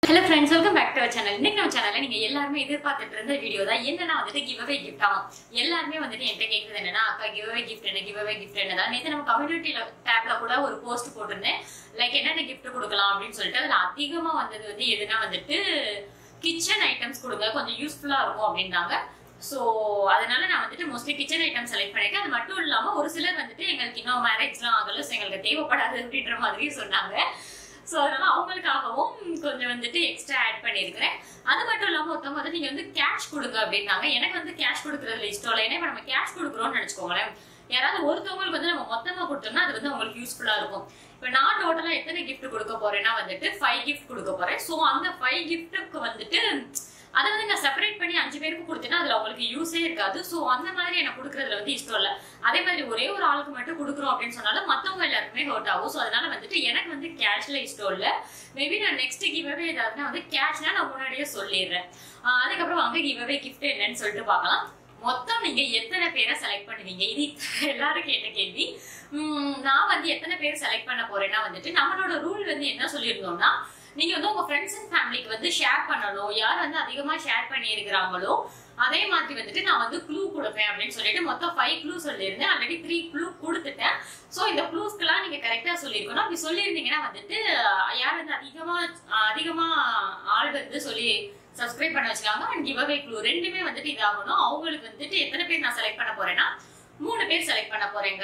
hello friends welcome back to our channel இன்னைக்கு நம்ம சேனல்ல நீங்க எல்லாருமே எதிர்பார்த்துட்டு இருந்த வீடியோ தான் என்னன்னா வந்துட்டு கிவ் அவே கிஃப்ட் ஆகும் எல்லாருமே வந்துட்டு என்கிட்ட கேட்குறது என்னன்னா அக்கா கிவ் அவே கிஃப்ட் என்ன கிவ் அவே கிஃப்ட் என்ன தான் நேற்று நம்ம கம்யூனிட்டியில டேப்ல கூட ஒரு போஸ்ட் போட்டிருந்தேன் லைக் என்னென்ன கிஃப்ட் கொடுக்கலாம் அப்படின்னு சொல்லிட்டு அதுல அதிகமா வந்தது வந்து எதுனா வந்துட்டு கிச்சன் ஐட்டம்ஸ் கொடுங்க கொஞ்சம் யூஸ்ஃபுல்லா இருக்கும் அப்படின்றாங்க ஸோ அதனால நான் வந்துட்டு மோஸ்ட்லி கிச்சன் ஐட்டம் செலக்ட் பண்ணிருக்கேன் அது மட்டும் இல்லாம ஒரு சிலர் வந்துட்டு எங்களுக்கு இன்னும் மேரேஜ்லாம் ஆகல ஸோ எங்களுக்கு தேவைப்படாது அப்படின்ற மாதிரி சொன்னாங்க ஸோ அதனால அவங்களுக்காகவும் கொஞ்சம் வந்துட்டு எக்ஸ்ட்ரா ஆட் பண்ணியிருக்கிறேன் அது மட்டும் இல்லாமல் ஒருத்தவங்க வந்து நீங்கள் வந்து கேஷ் கொடுங்க அப்படின்னாங்க எனக்கு வந்து கேஷ் கொடுக்குறதுல இஷ்டம் இல்லை ஏன்னா இப்போ நம்ம கேஷ் கொடுக்குறோம்னு நினச்சிக்கோங்களேன் யாராவது ஒருத்தவங்களுக்கு வந்து நம்ம மொத்தமாக கொடுத்தோம்னா அது வந்து அவங்களுக்கு யூஸ்ஃபுல்லாக இருக்கும் இப்போ நான் டோட்டலாக எத்தனை கிஃப்ட் கொடுக்க போறேன்னா வந்துட்டு ஃபைவ் கிஃப்ட் கொடுக்க போறேன் ஸோ அந்த ஃபைவ் கிஃப்ட்டுக்கு வந்துட்டு அதை வந்து நான் செப்பரேட் பண்ணி அஞ்சு பேருக்கு கொடுத்தேன்னா அதுல அவங்களுக்கு யூஸே இருக்காது ஸோ அந்த மாதிரி எனக்கு கொடுக்கறதுல வந்து இஷ்டம் இல்லை அதே மாதிரி ஒரே ஒரு ஆளுக்கு மட்டும் கொடுக்குறோம் அப்படின்னு சொன்னாலும் மத்தவங்க எல்லாருக்குமே ஹர்ட் ஆகும் ஸோ அதனால வந்துட்டு எனக்கு வந்து கேஷ்ல இஷ்டம் இல்லை மேபி நான் நெக்ஸ்ட் கிவ்அவே ஏதாவதுனா வந்து கேஷ்னா நான் முன்னாடியே சொல்லிடுறேன் ஆஹ் அதுக்கப்புறம் வாங்க கிவ்அவே கிஃப்ட் என்னன்னு சொல்லிட்டு பார்க்கலாம் மொத்தம் நீங்க எத்தனை பேரை செலக்ட் பண்ணுவீங்க இது எல்லாரும் கேட்ட கேள்வி உம் நான் வந்து எத்தனை பேர் செலக்ட் பண்ண போறேன்னா வந்துட்டு நம்மளோட ரூல் வந்து என்ன சொல்லியிருந்தோம்னா நீங்க வந்து உங்க ஃப்ரெண்ட்ஸ் அண்ட் ஃபேமிலிக்கு வந்து ஷேர் பண்ணணும் யார் வந்து அதிகமா ஷேர் பண்ணி இருக்கிறாங்களோ அதே மாதிரி வந்துட்டு நான் வந்து க்ளூ கொடுப்பேன் அப்படின்னு சொல்லிட்டு மொத்தம் ஃபைவ் க்ளூ சொல்லியிருந்தேன் ஆல்ரெடி த்ரீ க்ளூ கொடுத்துட்டேன் ஸோ இந்த க்ளூஸ்க்கெல்லாம் நீங்க கரெக்டா சொல்லியிருக்கணும் அப்படி சொல்லியிருந்தீங்கன்னா வந்துட்டு யார் வந்து அதிகமா அதிகமா ஆள் வந்து சொல்லி சப்ஸ்கிரைப் பண்ண வச்சுக்காங்க அண்ட் கிவ் அவே க்ளூ ரெண்டுமே வந்துட்டு இதாகணும் அவங்களுக்கு வந்துட்டு எத்தனை பேர் நான் செலக்ட் பண்ண போறேன்னா மூணு பேர் செலக்ட் பண்ண போறேங்க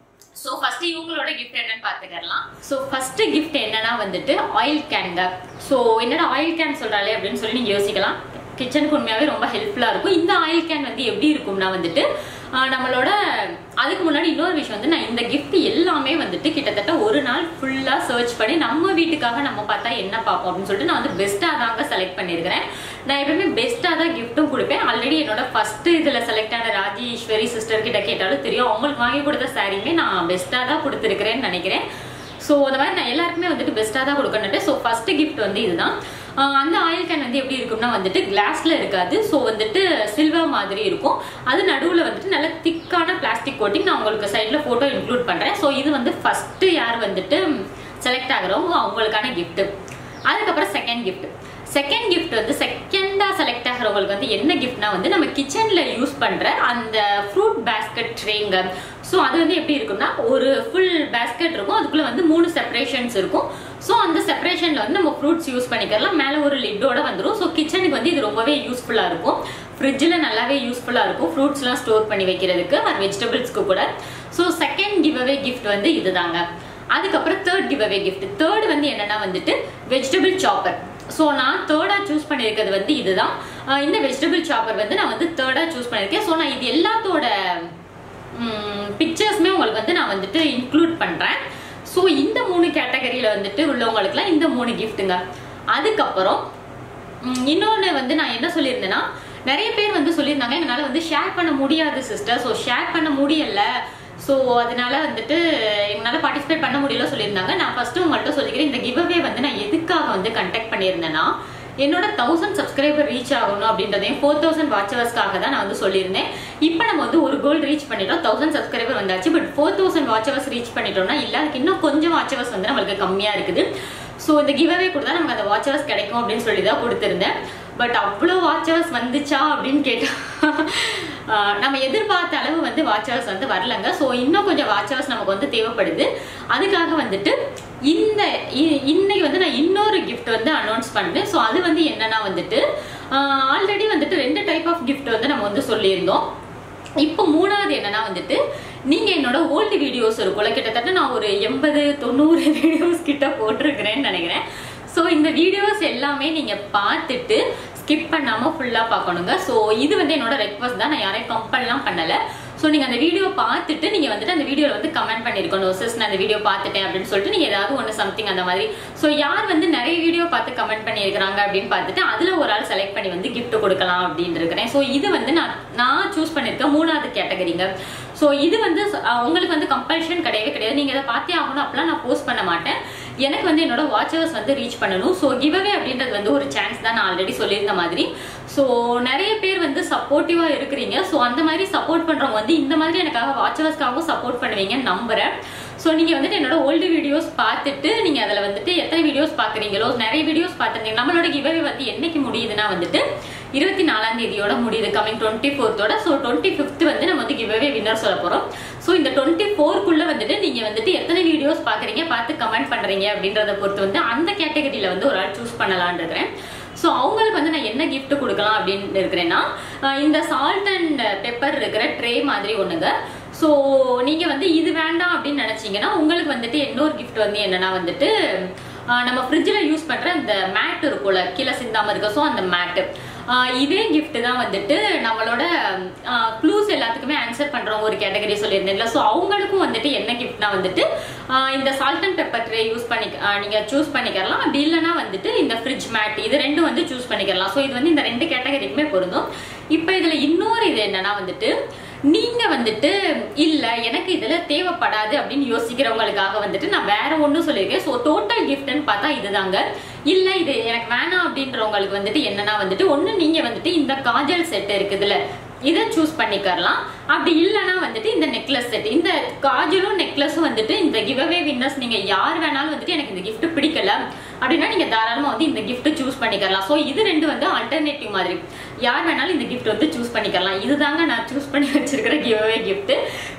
ஸோ ஃபர்ஸ்ட் இவங்களோட கிஃப்ட் என்னன்னு பார்த்துக்கலாம் ஸோ ஃபர்ஸ்ட் கிஃப்ட் என்னன்னா வந்துட்டு ஆயில் கேனுங்க ஸோ என்னடா ஆயில் கேன் சொல்றாளே அப்படின்னு சொல்லி நீங்க யோசிக்கலாம் கிச்சனுக்கு உண்மையாவே ரொம்ப ஹெல்ப்ஃபுல்லா இருக்கும் இந்த ஆயில் கேன் வந்து எப்படி இருக்கும்னா வந்துட்டு ஆஹ் நம்மளோட அதுக்கு முன்னாடி இன்னொரு விஷயம் வந்து நான் இந்த gift எல்லாமே வந்துட்டு கிட்டத்தட்ட ஒரு நாள் ஃபுல்லா சர்ச் பண்ணி நம்ம வீட்டுக்காக நம்ம பார்த்தா என்ன பார்ப்போம் அப்படின்னு சொல்லிட்டு நான் வந்து பெஸ்டா தாங்க செலக்ட் பண்ணியிருக்கிறேன் நான் எப்பவுமே பெஸ்டா தான் கிஃப்ட்டும் கொடுப்பேன் ஆல்ரெடி என்னோட ஃபர்ஸ்ட் இதுல செலக்ட் ஆன ராஜேஸ்வரி சிஸ்டர் கிட்ட கேட்டாலும் தெரியும் அவங்களுக்கு வாங்கி கொடுத்த சாரியுமே நான் பெஸ்டா தான் கொடுத்துருக்கிறேன்னு நினைக்கிறேன் ஸோ அந்த மாதிரி நான் எல்லாருக்குமே வந்துட்டு பெஸ்ட்டாக தான் கொடுக்கணுட்டு ஸோ ஃபர்ஸ்ட் கிஃப்ட் வந்து இதுதான் ஆஹ் அந்த ஆயில் கேன் வந்து எப்படி இருக்கும்னா வந்துட்டு கிளாஸ்ல இருக்காது ஸோ வந்துட்டு சில்வர் மாதிரி இருக்கும் அது நடுவில் வந்துட்டு நல்ல திக்கான பிளாஸ்டிக் கோட்டிங் நான் உங்களுக்கு சைடில் ஃபோட்டோ இன்க்ளூட் பண்ணுறேன் ஸோ இது வந்து ஃபர்ஸ்ட் யார் வந்துட்டு செலக்ட் ஆகுறவங்க அவங்களுக்கான gift அதுக்கப்புறம் செகண்ட் கிஃப்ட் செகண்ட் கிஃப்ட் வந்து செகண்டா செலக்ட் ஆகிறவங்களுக்கு வந்து என்ன கிஃப்ட்னா வந்து நம்ம கிச்சன்ல யூஸ் பண்ற அந்த ஃப்ரூட் பேஸ்கெட் ட்ரேங்க ஸோ அது வந்து எப்படி இருக்கும்னா ஒரு ஃபுல் பேஸ்கெட் இருக்கும் அதுக்குள்ள வந்து மூணு செப்பரேஷன்ஸ் இருக்கும் ஸோ அந்த செப்பரேஷன்ல வந்து நம்ம ஃப்ரூட்ஸ் யூஸ் பண்ணிக்கலாம் மேலே ஒரு லிட்டோட வந்துடும் ஸோ கிச்சனுக்கு வந்து இது ரொம்பவே யூஸ்ஃபுல்லாக இருக்கும் ஃப்ரிட்ஜில் நல்லாவே யூஸ்ஃபுல்லாக இருக்கும் ஃப்ரூட்ஸ்லாம் ஸ்டோர் பண்ணி வைக்கிறதுக்கு அது வெஜிடபிள்ஸ்க்கு கூட so second give away gift வந்து இதுதாங்க அதுக்கப்புறம் third give away gift third வந்து என்னன்னா வந்துட்டு வெஜிடபிள் சாப்பர் ஸோ நான் தேர்டாக சூஸ் பண்ணியிருக்கிறது வந்து இதுதான் அஹ் இந்த வெஜிடபிள் சாப்பர் வந்து நான் வந்து தேர்டாக சூஸ் பண்ணியிருக்கேன் ஸோ நான் இது எல்லாத்தோட பிக்சர்ஸ்மே உங்களுக்கு வந்து நான் வந்துட்டு இன்க்ளூட் பண்ணுறேன் ஸோ இந்த மூணு கேட்டகரியில் வந்துட்டு உள்ளவங்களுக்குலாம் இந்த மூணு கிஃப்ட்டுங்க அதுக்கப்புறம் இன்னொன்று வந்து நான் என்ன சொல்லியிருந்தேன்னா நிறைய பேர் வந்து சொல்லியிருந்தாங்க எங்களால் வந்து ஷேர் பண்ண முடியாது சிஸ்டர் ஸோ ஷேர் பண்ண முடியல ஸோ அதனால வந்துட்டு எங்களால் பார்ட்டிசிபேட் பண்ண முடியல சொல்லியிருந்தாங்க நான் ஃபர்ஸ்ட் உங்கள்கிட்ட சொல்லிக்கிறேன் இந்த கிவ்அவே வந்து நான் எதுக்காக வந்து கண்டக்ட் பண்ணியிருந்தேன்னா என்னோட தௌசண்ட் சப்ஸ்கிரைபர் ரீச் ஆகணும் அப்படின்றதையும் ஃபோர் தௌசண்ட் வாட்சவர்ஸ்க்காக தான் நான் வந்து சொல்லியிருந்தேன் இப்போ நம்ம வந்து ஒரு கோல் ரீச் பண்ணிட்டோம் தௌசண்ட் சப்ஸ்கிரைபர் வந்தாச்சு but four thousand watch hours reach பண்ணிட்டோம்னா இல்லை அதுக்கு இன்னும் கொஞ்சம் வாட்சவர்ஸ் வந்து நம்மளுக்கு கம்மியாக இருக்குது ஸோ இந்த கிவ்அவே கொடுத்தா நமக்கு அந்த வாட்சவர்ஸ் கிடைக்கும் அப்படின்னு சொல்லி தான் கொடுத்துருந்தேன் பட் அவ்வளோ வாட்சவர்ஸ் வந்துச்சா அப்படின்னு கேட்டா நம்ம எதிர்பார்த்த அளவு வந்து வாட்சவர்ஸ் வந்து வரலங்க ஸோ இன்னும் கொஞ்சம் வாட்சவர்ஸ் நமக்கு வந்து தேவைப்படுது அதுக்காக வந்துட்டு இந்த இ- இன்னைக்கு வந்து நான் இன்னொரு gift வந்து அனௌன்ஸ் பண்ணேன் ஸோ அது வந்து என்னன்னா வந்துட்டு ஆல்ரெடி வந்துட்டு ரெண்டு டைப் ஆஃப் gift வந்து நம்ம வந்து சொல்லியிருந்தோம் இப்போ மூணாவது என்னன்னா வந்துட்டு நீங்க என்னோட ஓல்டு வீடியோஸ் இருக்கும்ல கிட்டத்தட்ட நான் ஒரு எண்பது தொண்ணூறு வீடியோஸ் கிட்ட போட்டிருக்கிறேன்னு நினைக்கிறேன் ஸோ இந்த வீடியோஸ் எல்லாமே நீங்க பார்த்துட்டு ஸ்கிப் பண்ணாம ஃபுல்லா பார்க்கணுங்க ஸோ இது வந்து என்னோட ரெக்வஸ்ட் தான் நான் யாரையும் கம்பல்லாம் பண்ணல ஸோ நீங்க அந்த வீடியோ பார்த்துட்டு நீங்க வந்துட்டு அந்த வீடியோல வந்து கமெண்ட் பண்ணிருக்கணும் சிஸ் நான் அந்த வீடியோ பார்த்துட்டேன் அப்படின்னு சொல்லிட்டு நீங்க ஏதாவது ஒன்று சம்திங் அந்த மாதிரி ஸோ யார் வந்து நிறைய வீடியோ பார்த்து கமெண்ட் பண்ணியிருக்கிறாங்க அப்படின்னு பார்த்துட்டு அதுல ஒரு ஆள் செலக்ட் பண்ணி வந்து gift கொடுக்கலாம் அப்படின்னு இருக்கிறேன் ஸோ இது வந்து நான் நான் சூஸ் பண்ணிருக்க மூணாவது கேட்டகரிங்க ஸோ இது வந்து அஹ், உங்களுக்கு வந்து கம்பல்ஷன் கிடையவே கிடையாது நீங்க இதை பார்த்தே ஆகணும் அப்படிலாம் நான் போஸ்ட் பண்ண மாட்டேன் எனக்கு வந்து என்னோட வாட்சர்ஸ் வந்து ரீச் பண்ணணும் ஸோ கிவ்அவே அப்படின்றது வந்து ஒரு சான்ஸ் தான் நான் ஆல்ரெடி சொல்லியிருந்த மாதிரி ஸோ நிறைய பேர் வந்து சப்போர்ட்டிவா இருக்கிறீங்க ஸோ அந்த மாதிரி சப்போர்ட் பண்றவங்க வந்து இந்த மாதிரி எனக்காக வாட்சர்ஸ்க்காகவும் சப்போர்ட் பண்ணுவீங்கன்னு நம்புறேன் ஸோ நீங்க வந்துட்டு என்னோட ஓல்டு வீடியோஸ் பார்த்துட்டு நீங்க அதுல வந்துட்டு எத்தனை வீடியோஸ் பாக்குறீங்களோ நிறைய வீடியோஸ் பார்த்துருந்தீங்க நம்மளோட கிவ்அவே வந்து என்னைக்கு முடியுதுன்னா வந்துட்டு இருபத்தி நாலாம் தேதியோட முடியுது கமிங் டுவெண்ட்டி ஃபோர்த்தோட ஸோ டுவெண்ட்டி ஃபிஃப்த் வந்து நம்ம வந்து கிவ்அவே வின்னர் சொல்ல போறோம் ஸோ இந்த டுவெண்ட்டி ஃபோர்க்குள்ள வந்துட்டு நீங்க வந்துட்டு எத்தனை வீடியோஸ் பாக்குறீங்க பார்த்து கமெண்ட் பண்றீங்க அப்படின்றத பொறுத்து வந்து அந்த கேட்டகரியில வந்து ஒரு ஆள் சூஸ் பண்ணலாம்னு இருக்கிறேன் ஸோ அவங்களுக்கு வந்து நான் என்ன gift கொடுக்கலாம் அப்படின்னு இருக்கிறேன்னா அஹ் இந்த சால்ட் அண்ட் பெப்பர் இருக்கிற ட்ரே மாதிரி ஒண்ணுங்க ஸோ நீங்க வந்து இது வேண்டாம் அப்படின்னு நினைச்சீங்கன்னா உங்களுக்கு வந்துட்டு இன்னொரு gift வந்து என்னன்னா வந்துட்டு அஹ் நம்ம ஃப்ரிட்ஜில் யூஸ் பண்ற அந்த மேட் இருக்கும்ல கீழே சிந்தாம இருக்க ஸோ அந்த மேட்டு இதே gift தான் வந்துட்டு நம்மளோட க்ளூஸ் எல்லாத்துக்குமே ஆன்சர் பண்றவங்க ஒரு கேட்டகரி சொல்லியிருந்தேன்ல ஸோ அவங்களுக்கும் வந்துட்டு என்ன கிஃப்ட்னா வந்துட்டு ஆஹ் இந்த salt and pepper tray use பண்ணி ஆஹ் நீங்க சூஸ் பண்ணிக்கலாம் அப்படி இல்லைன்னா வந்துட்டு இந்த ஃப்ரிட்ஜ் மேட் இது ரெண்டும் வந்து சூஸ் பண்ணிக்கலாம் ஸோ இது வந்து இந்த ரெண்டு கேட்டகரிக்குமே பொருந்தும் இப்போ இதுல இன்னொரு இது என்னன்னா வந்துட்டு நீங்க வந்துட்டு இல்ல எனக்கு இதுல தேவைப்படாது அப்படின்னு யோசிக்கிறவங்களுக்காக வந்துட்டு நான் வேற ஒண்ணும் சொல்லியிருக்கேன் ஸோ டோட்டல் கிஃப்ட்னு பார்த்தா இதுதாங்க இல்ல இது எனக்கு வேணாம் அப்படின்றவங்களுக்கு வந்துட்டு என்னன்னா வந்துட்டு ஒண்ணு நீங்க வந்துட்டு இந்த காஜல் செட் இருக்குதுல இதை சூஸ் பண்ணிக்கலாம் அப்படி இல்லைன்னா வந்துட்டு இந்த நெக்லஸ் செட் இந்த காஜலும் நெக்லஸும் வந்துட்டு இந்த கிவ்அவே வின்னர்ஸ் நீங்க யார் வேணாலும் வந்துட்டு எனக்கு இந்த gift பிடிக்கல அப்படின்னா நீங்க தாராளமா வந்து இந்த gift சூஸ் பண்ணிக்கலாம் ஸோ இது ரெண்டு வந்து ஆல்டர்னேட்டிவ் மாதிரி யார் வேணாலும் இந்த gift வந்து சூஸ் பண்ணிக்கலாம் இதுதாங்க நான் சூஸ் பண்ணி வச்சிருக்கிற கிவ்அவே gift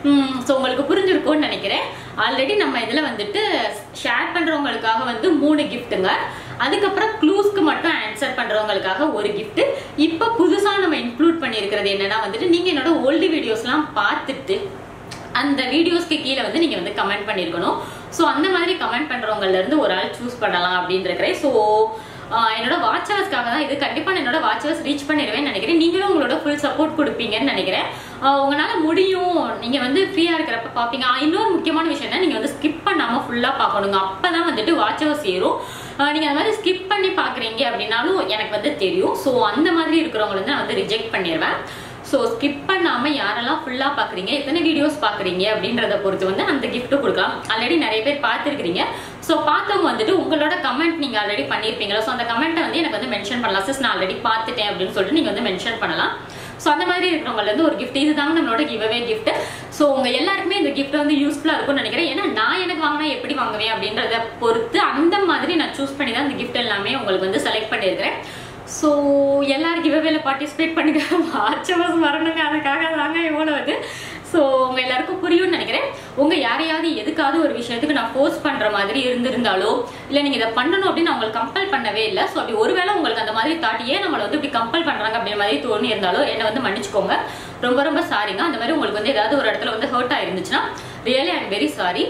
ஸோ உங்களுக்கு புரிஞ்சிருக்கும்னு நினைக்கிறேன் ஆல்ரெடி நம்ம இதுல வந்துட்டு ஷேர் பண்றவங்களுக்காக வந்து மூணு கிஃப்ட்டுங்க அதுக்கப்புறம் க்ளூஸ்க்கு மட்டும் ஆன்சர் பண்றவங்களுக்காக ஒரு gift இப்போ புதுசா நம்ம இன்க்ளூட் பண்ணியிருக்கிறது என்னன்னா வந்துட்டு நீங்க என்னோட ஓல்டு வீடியோஸ்லாம் பார்த்துட்டு அந்த வீடியோஸ்க்கு கீழே வந்து நீங்க வந்து கமெண்ட் பண்ணிருக்கணும் ஸோ அந்த மாதிரி கமெண்ட் பண்றவங்கல இருந்து ஒரு ஆள் சூஸ் பண்ணலாம் அப்படின்னு இருக்கிறேன் ஸோ என்னோட வாட்ச் ஹவர்ஸ்க்காக தான் இது கண்டிப்பா நான் என்னோட வாட்ச் ஹவர்ஸ் ரீச் பண்ணிடுவேன்னு நினைக்கிறேன் நீங்களும் உங்களோட ஃபுல் சப்போர்ட் கொடுப்பீங்கன்னு நினைக்கிறேன் ஆஹ் உங்களால முடியும் நீங்க வந்து ஃப்ரீயா இருக்கிறப்ப பாப்பீங்க ஆஹ் இன்னொரு முக்கியமான விஷயம் என்ன நீங்க வந்து ஸ்கிப் பண்ணாம ஃபுல்லா பார்க்கணுங்க அப்பதான் வந்துட்டு வாட்ச் ஹவர்ஸ் ஏறும் ஆஹ் நீங்க அந்த மாதிரி ஸ்கிப் பண்ணி பாக்குறீங்க அப்படின்னாலும் எனக்கு வந்து தெரியும் ஸோ அந்த மாதிரி இருக்கிறவங்க வந்து நான் வந்து ரிஜெக்ட் பண்ணிடுவேன் ஸோ ஸ்கிப் பண்ணாம யாரெல்லாம் ஃபுல்லா பாக்குறீங்க எத்தனை வீடியோஸ் பாக்குறீங்க அப்படின்றத பொறுத்து வந்து அந்த gift கொடுக்கலாம் ஆல்ரெடி நிறைய பேர் பார்த்துருக்கீங்க ஸோ பார்த்தவங்க வந்துட்டு உங்களோட கமெண்ட் நீங்க ஆல்ரெடி பண்ணிருப்பீங்களா ஸோ அந்த கமெண்ட்டை வந்து எனக்கு வந்து மென்ஷன் பண்ணலாம் சிஸ் நான் ஆல்ரெடி பார்த்துட்டேன் அப்படின்னு சொல்லிட்டு நீங்க வந்து மென்ஷன் பண்ணலாம் ஸோ அந்த மாதிரி இருக்கிறவங்கல இருந்து ஒரு gift இதுதாங்க நம்மளோட கிவ்அவே gift ஸோ உங்க எல்லாருக்குமே இந்த gift வந்து யூஸ்ஃபுல்லா இருக்கும்னு நினைக்கிறேன் ஏன்னா நான் எனக்கு வாங்கினா எப்படி வாங்குவேன் அப்படின்றத பொறுத்து அந்த மாதிரி நான் சூஸ் பண்ணி தான் இந்த gift எல்லாமே உங்களுக்கு வந்து செலக்ட் பண்ணியிருக்கிறேன் ஸோ எல்லாரும் கிவ்அவேல பார்ட்டிசிபேட் பண்ணுங்க மார்ச் மாதம் வரணுங்க அதுக்காக தாங்க எவ்வளோ இது ஸோ உங்க எல்லாருக்கும் புரியும்னு நினைக்கிறேன் உங்க யாரையாவது எதுக்காவது ஒரு விஷயத்துக்கு நான் ஃபோர்ஸ் பண்ற மாதிரி இருந்திருந்தாலோ இல்லை நீங்க இதை பண்ணணும் அப்படின்னு நான் உங்களுக்கு கம்பல் பண்ணவே இல்லை ஸோ அப்படி ஒருவேளை உங்களுக்கு அந்த மாதிரி தாட்டியே நம்மளை வந்து இப்படி கம்பல் பண்றாங்க அப்படின்ற மாதிரி தோணி இருந்தாலோ என்னை வந்து மன்னிச்சுக்கோங்க ரொம்ப ரொம்ப சாரிங்க அந்த மாதிரி உங்களுக்கு வந்து ஏதாவது ஒரு இடத்துல வந்து ஹர்ட் ஆயிருந்துச்சுன்னா really I am very sorry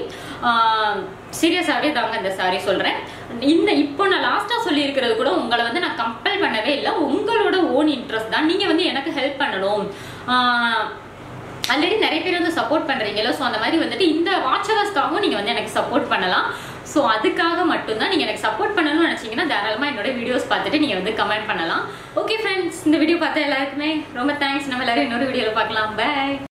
சீரியஸாகவே தாங்க இந்த சாரி சொல்றேன் இந்த இப்போ நான் லாஸ்டா சொல்லியிருக்கிறது கூட உங்களை வந்து நான் கம்பல் பண்ணவே இல்லை உங்களோட ஓன் இன்ட்ரெஸ்ட் தான் நீங்க வந்து எனக்கு ஹெல்ப் பண்ணணும் ஆல்ரெடி நிறைய பேர் வந்து சப்போர்ட் பண்றீங்களோ ஸோ அந்த மாதிரி வந்துட்டு இந்த வாட்சவர்ஸ்க்காகவும் நீங்க வந்து எனக்கு சப்போர்ட் பண்ணலாம் ஸோ அதுக்காக மட்டும்தான் நீங்க எனக்கு சப்போர்ட் பண்ணணும்னு நினைச்சீங்கன்னா தாராளமா என்னோட வீடியோஸ் பார்த்துட்டு நீங்க வந்து கமெண்ட் பண்ணலாம் ஓகே ஃப்ரெண்ட்ஸ் இந்த வீடியோ பார்த்த எல்லாருக்குமே ரொம்ப தேங்க்ஸ் நம்ம எல்லாரும் இன்னொரு வீடியோல பார்க்கலாம் பை